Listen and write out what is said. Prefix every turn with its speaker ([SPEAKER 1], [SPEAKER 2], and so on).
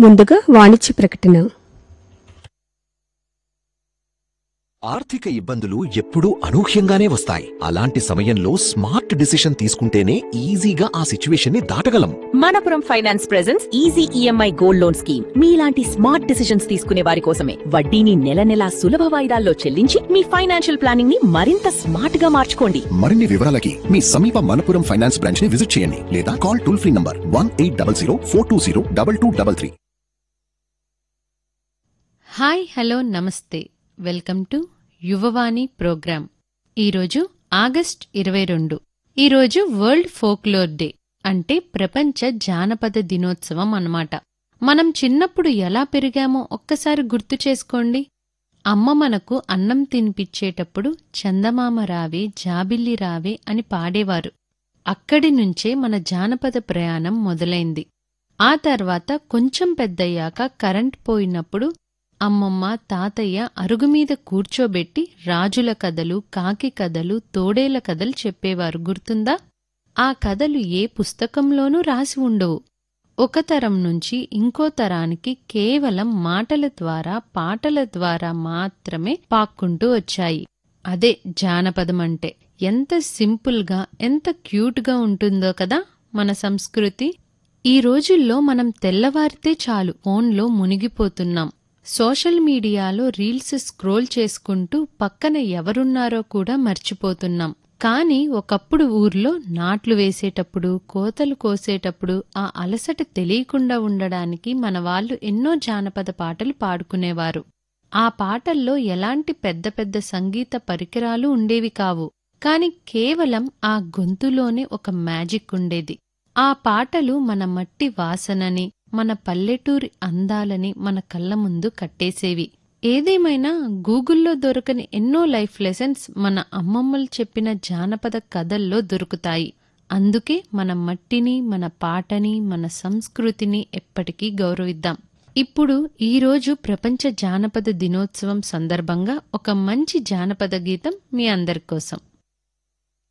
[SPEAKER 1] ముందుగా వాణిజ్య ప్రకటన
[SPEAKER 2] ఆర్థిక ఇబ్బందులు ఎప్పుడూ అనూహ్యంగానే వస్తాయి అలాంటి సమయంలో స్మార్ట్ డిసిషన్ తీసుకుంటేనే ఈజీగా ఆ సిచ్యువేషన్ ని దాటగలం
[SPEAKER 3] Manappuram finance presents easy EMI gold loan scheme మీలాంటి స్మార్ట్ డిసిషన్స్ తీసుకునే వారి కోసమే వడ్డీని నెల నెలా సులభ వాయిదాల్లో చెల్లించి మీ ఫైనాన్షియల్ ప్లానింగ్ ని మరింత స్మార్ట్ గా మార్చుకోండి
[SPEAKER 4] మరిన్ని వివరాలకి మీ సమీప మనపురం ఫైనాన్స్ బ్రాంచ్ ని విజిట్ చేయండి లేదా call toll free number one eight double zero four two zero double two double three
[SPEAKER 5] hi hello నమస్తే వెల్కమ్ టు యువవాణి ప్రోగ్రాం ఈరోజు ఆగస్ట్ ఇరవై రెండు ఈరోజు వరల్డ్ ఫోక్లోర్ డే అంటే ప్రపంచ జానపద దినోత్సవం అన్నమాట మనం చిన్నప్పుడు ఎలా పెరిగామో ఒక్కసారి గుర్తు చేసుకోండి అమ్మ మనకు అన్నం తినిపించేటప్పుడు చందమామ రావే జాబిల్లి రావే అని పాడేవారు అక్కడి నుంచే మన జానపద ప్రయాణం మొదలైంది ఆ తర్వాత కొంచెం పెద్దయ్యాక కరెంట్ పోయినప్పుడు అమ్మమ్మ తాతయ్య అరుగుమీద కూర్చోబెట్టి రాజుల కథలు కాకి కథలు తోడేల కథలు చెప్పేవారు గుర్తుందా ఆ కథలు ఏ పుస్తకంలోనూ రాసి ఉండవు ఒక తరం నుంచి ఇంకో తరానికి కేవలం మాటల ద్వారా పాటల ద్వారా మాత్రమే పాక్కుంటూ వచ్చాయి అదే జానపదం అంటే ఎంత సింపుల్గా ఎంత క్యూట్గా ఉంటుందో కదా మన సంస్కృతి ఈ రోజుల్లో మనం తెల్లవారితే చాలు ఫోన్లో మునిగిపోతున్నాం సోషల్ మీడియాలో రీల్స్ స్క్రోల్ చేసుకుంటూ పక్కన ఎవరున్నారో కూడా మర్చిపోతున్నాం కానీ ఒకప్పుడు ఊర్లో నాట్లు వేసేటప్పుడు కోతలు కోసేటప్పుడు ఆ అలసట తెలియకుండా ఉండడానికి మన వాళ్ళు ఎన్నో జానపద పాటలు పాడుకునేవారు ఆ పాటల్లో ఎలాంటి పెద్ద పెద్ద సంగీత పరికరాలు ఉండేవి కావు కాని కేవలం ఆ గొంతులోనే ఒక మ్యాజిక్ ఉండేది ఆ పాటలు మన మట్టి వాసనని మన పల్లెటూరి అందాలని మన కళ్ళ ముందు కట్టేసేవి ఏదేమైనా గూగుల్లో దొరకని ఎన్నో లైఫ్ లెసన్స్ మన అమ్మమ్మలు చెప్పిన జానపద కథల్లో దొరుకుతాయి అందుకే మన మట్టిని మన పాటని మన సంస్కృతిని ఎప్పటికీ గౌరవిద్దాం ఇప్పుడు ఈరోజు ప్రపంచ జానపద దినోత్సవం సందర్భంగా ఒక మంచి జానపద గీతం మీ అందరి కోసం